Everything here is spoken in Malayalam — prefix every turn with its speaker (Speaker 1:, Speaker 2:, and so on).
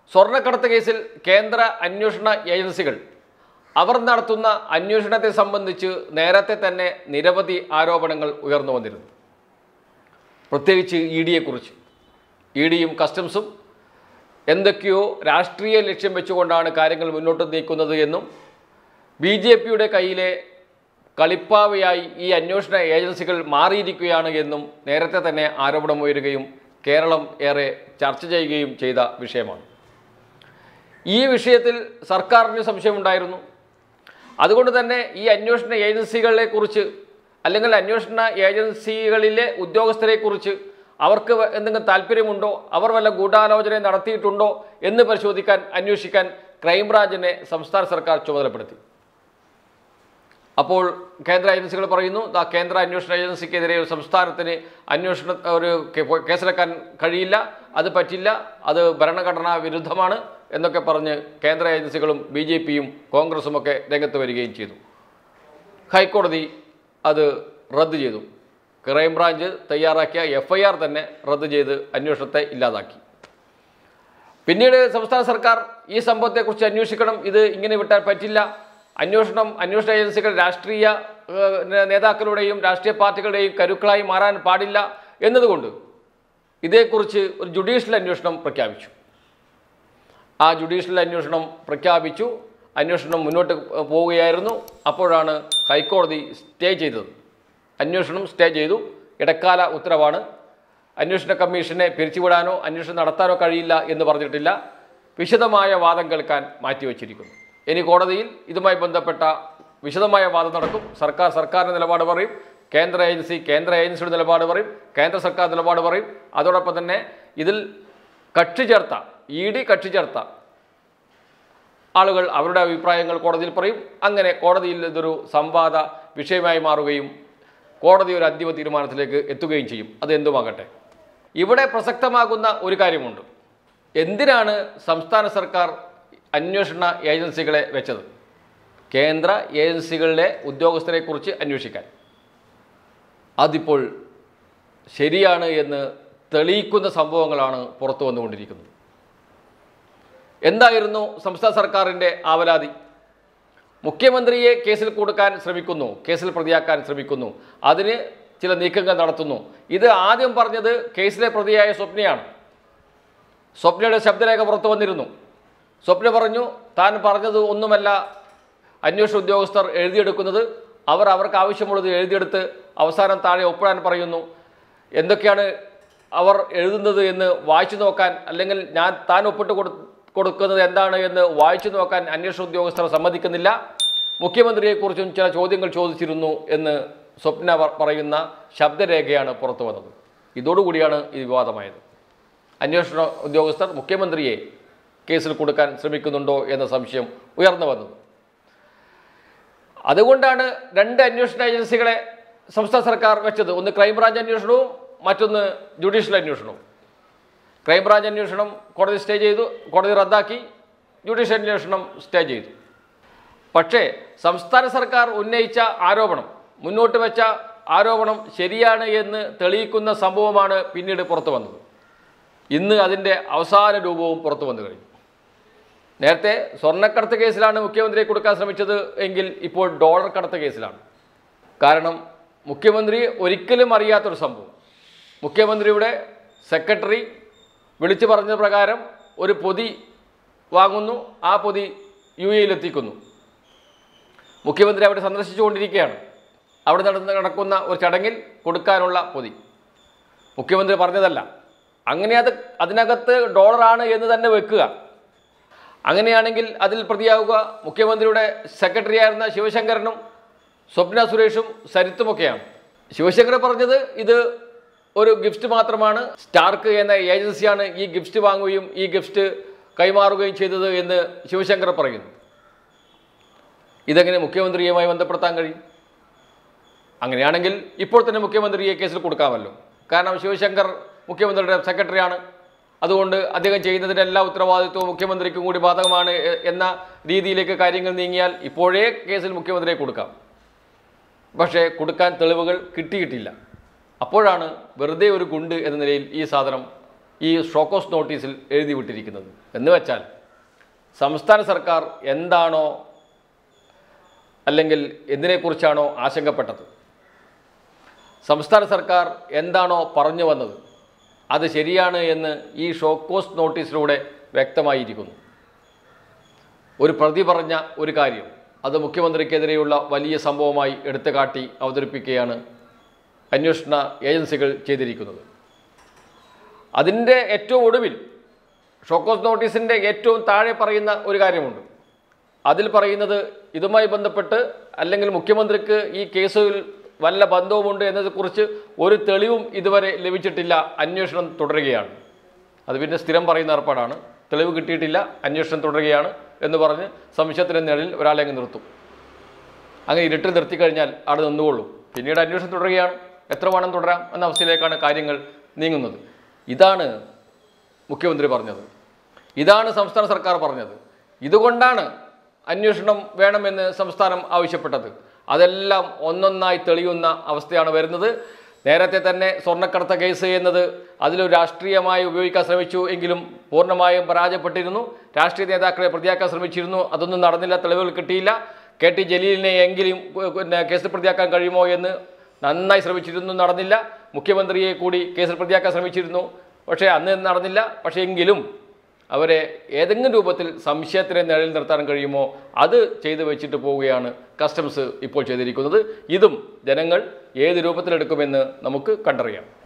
Speaker 1: സ്വർണ്ണക്കടത്ത് കേസിൽ കേന്ദ്ര അന്വേഷണ ഏജൻസികൾ അവർ നടത്തുന്ന അന്വേഷണത്തെ സംബന്ധിച്ച് നേരത്തെ തന്നെ നിരവധി ആരോപണങ്ങൾ ഉയർന്നു വന്നിരുന്നു പ്രത്യേകിച്ച് ഇ ഡിയെക്കുറിച്ച് ഇ ഡിയും കസ്റ്റംസും എന്തൊക്കെയോ രാഷ്ട്രീയ ലക്ഷ്യം വെച്ചുകൊണ്ടാണ് കാര്യങ്ങൾ മുന്നോട്ട് നീക്കുന്നത് എന്നും ബി ജെ പിയുടെ കയ്യിലെ കളിപ്പാവയായി ഈ അന്വേഷണ ഏജൻസികൾ മാറിയിരിക്കുകയാണ് എന്നും നേരത്തെ തന്നെ ആരോപണം ഉയരുകയും കേരളം ഏറെ ചർച്ച ചെയ്യുകയും ചെയ്ത വിഷയമാണ് ഈ വിഷയത്തിൽ സർക്കാരിന് സംശയമുണ്ടായിരുന്നു അതുകൊണ്ട് തന്നെ ഈ അന്വേഷണ ഏജൻസികളെ കുറിച്ച് അല്ലെങ്കിൽ അന്വേഷണ ഏജൻസികളിലെ ഉദ്യോഗസ്ഥരെക്കുറിച്ച് അവർക്ക് വ- എന്തെങ്കിലും താല്പര്യമുണ്ടോ അവർ വല്ല ഗൂഢാലോചന നടത്തിയിട്ടുണ്ടോ എന്ന് പരിശോധിക്കാൻ അന്വേഷിക്കാൻ ക്രൈംബ്രാഞ്ചിനെ സംസ്ഥാന സർക്കാർ ചുമതലപ്പെടുത്തി അപ്പോൾ കേന്ദ്ര ഏജൻസികൾ പറയുന്നു ദാ കേന്ദ്ര അന്വേഷണ ഏജൻസിക്കെതിരെ ഒരു സംസ്ഥാനത്തിന് അന്വേഷണ ഒരു കേ- കേസെടുക്കാൻ കഴിയില്ല അത് പറ്റില്ല അത് ഭരണഘടനാ വിരുദ്ധമാണ് എന്നൊക്കെ പറഞ്ഞ് കേന്ദ്ര ഏജൻസികളും ബി ജെ പിയും കോൺഗ്രസും ഒക്കെ രംഗത്ത് വരികയും ചെയ്തു ഹൈക്കോടതി അത് റദ്ദ് ചെയ്തു ക്രൈംബ്രാഞ്ച് തയ്യാറാക്കിയ എഫ് ഐ ആർ തന്നെ റദ്ദ് ചെയ്ത് അന്വേഷണത്തെ ഇല്ലാതാക്കി പിന്നീട് സംസ്ഥാന സർക്കാർ ഈ സംഭവത്തെക്കുറിച്ച് അന്വേഷിക്കണം ഇത് ഇങ്ങനെ വിട്ടാൽ പറ്റില്ല അന്വേഷണം അന്വേഷണ ഏജൻസികൾ രാഷ്ട്രീയ ഏഹ്, നേ- നേതാക്കളുടെയും രാഷ്ട്രീയ പാർട്ടികളുടെയും കരുക്കളായി മാറാൻ പാടില്ല എന്നതുകൊണ്ട് ഇതേക്കുറിച്ച് ഒരു ജുഡീഷ്യൽ അന്വേഷണം പ്രഖ്യാപിച്ചു ആ ജുഡീഷ്യൽ അന്വേഷണം പ്രഖ്യാപിച്ചു അന്വേഷണം മുന്നോട്ട് പോവുകയായിരുന്നു അപ്പോഴാണ് ഹൈക്കോടതി സ്റ്റേ ചെയ്തത് അന്വേഷണം സ്റ്റേ ചെയ്തു ഇടക്കാല ഉത്തരവാണ് അന്വേഷണ കമ്മീഷനെ പിരിച്ചുവിടാനോ അന്വേഷണം നടത്താനോ കഴിയില്ല എന്ന് പറഞ്ഞിട്ടില്ല വിശദമായ വാദം കേൾക്കാൻ മാറ്റിവെച്ചിരിക്കുന്നു ഇനി കോടതിയിൽ ഇതുമായി ബന്ധപ്പെട്ട വിശദമായ വാദം നടക്കും സർക്കാർ സർക്കാരിൻ്റെ നിലപാട് പറയും കേന്ദ്ര ഏജൻസി കേന്ദ്ര ഏജൻസിയുടെ നിലപാട് പറയും കേന്ദ്ര സർക്കാർ നിലപാട് പറയും അതോടൊപ്പം തന്നെ ഇതിൽ കക്ഷി ചേർത്ത ഇ ഡി കക്ഷി ചേർത്ത ആളുകൾ അവരുടെ അഭിപ്രായങ്ങൾ കോടതിയിൽ പറയും അങ്ങനെ കോടതിയിൽ ഇതൊരു സംവാദ വിഷയമായി മാറുകയും കോടതി ഒരു അന്തിമ തീരുമാനത്തിലേക്ക് എത്തുകയും ചെയ്യും അത് എന്തുമാകട്ടെ ഇവിടെ പ്രസക്തമാകുന്ന ഒരു കാര്യമുണ്ട് എന്തിനാണ് സംസ്ഥാന സർക്കാർ അന്വേഷണ ഏജൻസികളെ വെച്ചത് കേന്ദ്ര ഏജൻസികളിലെ ഉദ്യോഗസ്ഥരെക്കുറിച്ച് അന്വേഷിക്കാൻ അതിപ്പോൾ ശരിയാണ് എന്ന് തെളിയിക്കുന്ന സംഭവങ്ങളാണ് പുറത്തു വന്നുകൊണ്ടിരിക്കുന്നത് എന്തായിരുന്നു സംസ്ഥാന സർക്കാരിൻ്റെ ആവലാതി മുഖ്യമന്ത്രിയെ കേസിൽ കൊടുക്കാൻ ശ്രമിക്കുന്നു കേസിൽ പ്രതിയാക്കാൻ ശ്രമിക്കുന്നു അതിന് ചില നീക്കങ്ങൾ നടത്തുന്നു ഇത് ആദ്യം പറഞ്ഞത് കേസിലെ പ്രതിയായ സ്വപ്നയാണ് സ്വപ്നയുടെ ശബ്ദരേഖ പുറത്തു വന്നിരുന്നു സ്വപ്ന പറഞ്ഞു താൻ പറഞ്ഞത് ഒന്നുമല്ല അന്വേഷണ ഉദ്യോഗസ്ഥർ എഴുതിയെടുക്കുന്നത് അവർ അവർക്ക് ആവശ്യമുള്ളത് എഴുതിയെടുത്ത് അവസാനം താഴെ ഒപ്പിടാൻ പറയുന്നു എന്തൊക്കെയാണ് അവർ എഴുതുന്നത് എന്ന് വായിച്ചു നോക്കാൻ അല്ലെങ്കിൽ ഞാൻ താൻ ഒപ്പിട്ട് കൊടു കൊടുക്കുന്നത് എന്താണ് എന്ന് വായിച്ചു നോക്കാൻ അന്വേഷണ ഉദ്യോഗസ്ഥർ സമ്മതിക്കുന്നില്ല മുഖ്യമന്ത്രിയെക്കുറിച്ചും ചില ചോദ്യങ്ങൾ ചോദിച്ചിരുന്നു എന്ന് സ്വപ്ന പ- പറയുന്ന ശബ്ദരേഖയാണ് പുറത്തു വന്നത് ഇതോടുകൂടിയാണ് ഈ വിവാദമായത് അന്വേഷണ ഉദ്യോഗസ്ഥർ മുഖ്യമന്ത്രിയെ കേസിൽ കൊടുക്കാൻ ശ്രമിക്കുന്നുണ്ടോ എന്ന സംശയം ഉയർന്നു വന്നത് അതുകൊണ്ടാണ് രണ്ട് അന്വേഷണ ഏജൻസികളെ സംസ്ഥാന സർക്കാർ വെച്ചത് ഒന്ന് ക്രൈംബ്രാഞ്ച് അന്വേഷണവും മറ്റൊന്ന് ജുഡീഷ്യൽ അന്വേഷണവും ക്രൈംബ്രാഞ്ച് അന്വേഷണം കോടതി സ്റ്റേ ചെയ്തു കോടതി റദ്ദാക്കി ജുഡീഷ്യൽ അന്വേഷണം സ്റ്റേ ചെയ്തു പക്ഷേ സംസ്ഥാന സർക്കാർ ഉന്നയിച്ച ആരോപണം മുന്നോട്ട് വെച്ച ആരോപണം ശരിയാണ് എന്ന് തെളിയിക്കുന്ന സംഭവമാണ് പിന്നീട് പുറത്തു വന്നത് ഇന്ന് അതിൻ്റെ അവസാന രൂപവും പുറത്തു വന്നു കഴിഞ്ഞു നേരത്തെ സ്വർണ്ണക്കടത്ത് കേസിലാണ് മുഖ്യമന്ത്രിയെ കൊടുക്കാൻ ശ്രമിച്ചത് എങ്കിൽ ഇപ്പോൾ ഡോളർ കടത്ത് കേസിലാണ് കാരണം മുഖ്യമന്ത്രി ഒരിക്കലും അറിയാത്തൊരു സംഭവം മുഖ്യമന്ത്രിയുടെ സെക്രട്ടറി വിളിച്ചു പറഞ്ഞ പ്രകാരം ഒരു പൊതി വാങ്ങുന്നു ആ പൊതി യു എയിലെത്തിക്കുന്നു മുഖ്യമന്ത്രി അവിടെ സന്ദർശിച്ചുകൊണ്ടിരിക്കുകയാണ് അവിടെ നടന്ന് നടക്കുന്ന ഒരു ചടങ്ങിൽ കൊടുക്കാനുള്ള പൊതി മുഖ്യമന്ത്രി പറഞ്ഞതല്ല അങ്ങനെ അത് അതിനകത്ത് ഡോളറാണ് എന്ന് തന്നെ വെക്കുക അങ്ങനെയാണെങ്കിൽ അതിൽ പ്രതിയാവുക മുഖ്യമന്ത്രിയുടെ സെക്രട്ടറി ആയിരുന്ന ശിവശങ്കരനും സ്വപ്ന സുരേഷും സരിത്തുമൊക്കെയാണ് ശിവശങ്കർ പറഞ്ഞത് ഇത് ഒരു ഗിഫ്റ്റ് മാത്രമാണ് സ്റ്റാർക്ക് എന്ന ഏജൻസിയാണ് ഈ ഗിഫ്റ്റ് വാങ്ങുകയും ഈ ഗിഫ്റ്റ് കൈമാറുകയും ചെയ്തത് എന്ന് ശിവശങ്കർ പറയുന്നു ഇതെങ്ങനെ മുഖ്യമന്ത്രിയുമായി ബന്ധപ്പെടുത്താൻ കഴിയും അങ്ങനെയാണെങ്കിൽ ഇപ്പോൾ തന്നെ മുഖ്യമന്ത്രിയെ കേസിൽ കൊടുക്കാമല്ലോ കാരണം ശിവശങ്കർ മുഖ്യമന്ത്രിയുടെ സെക്രട്ടറിയാണ് അതുകൊണ്ട് അദ്ദേഹം ചെയ്യുന്നതിൻ്റെ എല്ലാ ഉത്തരവാദിത്വവും മുഖ്യമന്ത്രിക്കും കൂടി ബാധകമാണ് എ- എന്ന രീതിയിലേക്ക് കാര്യങ്ങൾ നീങ്ങിയാൽ ഇപ്പോഴേ കേസിൽ മുഖ്യമന്ത്രിയെ കൊടുക്കാം പക്ഷേ കൊടുക്കാൻ തെളിവുകൾ കിട്ടിയിട്ടില്ല അപ്പോഴാണ് വെറുതെ ഒരു ഗുണ്ട് എന്ന നിലയിൽ ഈ സാധനം ഈ ഷോക്കോസ് നോട്ടീസിൽ എഴുതി വിട്ടിരിക്കുന്നത് എന്ന് വെച്ചാൽ സംസ്ഥാന സർക്കാർ എന്താണോ അല്ലെങ്കിൽ എന്തിനെക്കുറിച്ചാണോ ആശങ്കപ്പെട്ടത് സംസ്ഥാന സർക്കാർ എന്താണോ പറഞ്ഞു വന്നത് അത് ശരിയാണ് എന്ന് ഈ ഷോക്കോസ് നോട്ടീസിലൂടെ വ്യക്തമായിരിക്കുന്നു ഒരു പ്രതി പറഞ്ഞ ഒരു കാര്യം അത് മുഖ്യമന്ത്രിക്കെതിരെയുള്ള വലിയ സംഭവമായി എടുത്തു കാട്ടി അവതരിപ്പിക്കുകയാണ് അന്വേഷണ ഏജൻസികൾ ചെയ്തിരിക്കുന്നത് അതിൻ്റെ ഏറ്റവും ഒടുവിൽ ഷോക്കോസ് നോട്ടീസിൻ്റെ ഏറ്റവും താഴെ പറയുന്ന ഒരു കാര്യമുണ്ട് അതിൽ പറയുന്നത് ഇതുമായി ബന്ധപ്പെട്ട് അല്ലെങ്കിൽ മുഖ്യമന്ത്രിക്ക് ഈ കേസിൽ വല്ല ബന്ധവുമുണ്ട് എന്നതിനെക്കുറിച്ച് ഒരു തെളിവും ഇതുവരെ ലഭിച്ചിട്ടില്ല അന്വേഷണം തുടരുകയാണ് അത് പിന്നെ സ്ഥിരം പറയുന്ന ഏർപ്പാടാണ് തെളിവ് കിട്ടിയിട്ടില്ല അന്വേഷണം തുടരുകയാണ് എന്ന് പറഞ്ഞ് സംശയത്തിന് നിഴലിൽ ഒരാളെ അങ്ങ് നിർത്തും അങ്ങനെ ഇരുട്ടിൽ നിർത്തിക്കഴിഞ്ഞാൽ അവിടെ നിന്നുകൊള്ളും പിന്നീട് അന്വേഷണം തുടരുകയാണ് എത്ര വേണം തുടരാം എന്ന അവസ്ഥയിലേക്കാണ് കാര്യങ്ങൾ നീങ്ങുന്നത് ഇതാണ് മുഖ്യമന്ത്രി പറഞ്ഞത് ഇതാണ് സംസ്ഥാന സർക്കാർ പറഞ്ഞത് ഇതുകൊണ്ടാണ് അന്വേഷണം വേണമെന്ന് സംസ്ഥാനം ആവശ്യപ്പെട്ടത് അതെല്ലാം ഒന്നൊന്നായി തെളിയുന്ന അവസ്ഥയാണ് വരുന്നത് നേരത്തെ തന്നെ സ്വർണ്ണക്കടത്ത കേസ് എന്നത് അതിലൊരു രാഷ്ട്രീയമായി ഉപയോഗിക്കാൻ ശ്രമിച്ചു എങ്കിലും പൂർണ്ണമായും പരാജയപ്പെട്ടിരുന്നു രാഷ്ട്രീയ നേതാക്കളെ പ്രതിയാക്കാൻ ശ്രമിച്ചിരുന്നു അതൊന്നും നടന്നില്ല തെളിവുകൾ കിട്ടിയില്ല കെ ടി ജലീലിനെ എങ്കിലും ഏർ, പിന്നെ കേസിൽ പ്രതിയാക്കാൻ കഴിയുമോ എന്ന് നന്നായി ശ്രമിച്ചിരുന്നു നടന്നില്ല മുഖ്യമന്ത്രിയെ കൂടി കേസിൽ പ്രതിയാക്കാൻ ശ്രമിച്ചിരുന്നു പക്ഷേ അന്ന് നടന്നില്ല പക്ഷേ എങ്കിലും അവരെ ഏതെങ്കിലും രൂപത്തിൽ സംശയത്തിനെ നിഴലിൽ നിർത്താൻ കഴിയുമോ അത് ചെയ്തു വെച്ചിട്ട് പോവുകയാണ് കസ്റ്റംസ് ഇപ്പോൾ ചെയ്തിരിക്കുന്നത് ഇതും ജനങ്ങൾ ഏത് രൂപത്തിലെടുക്കുമെന്ന് നമുക്ക് കണ്ടറിയാം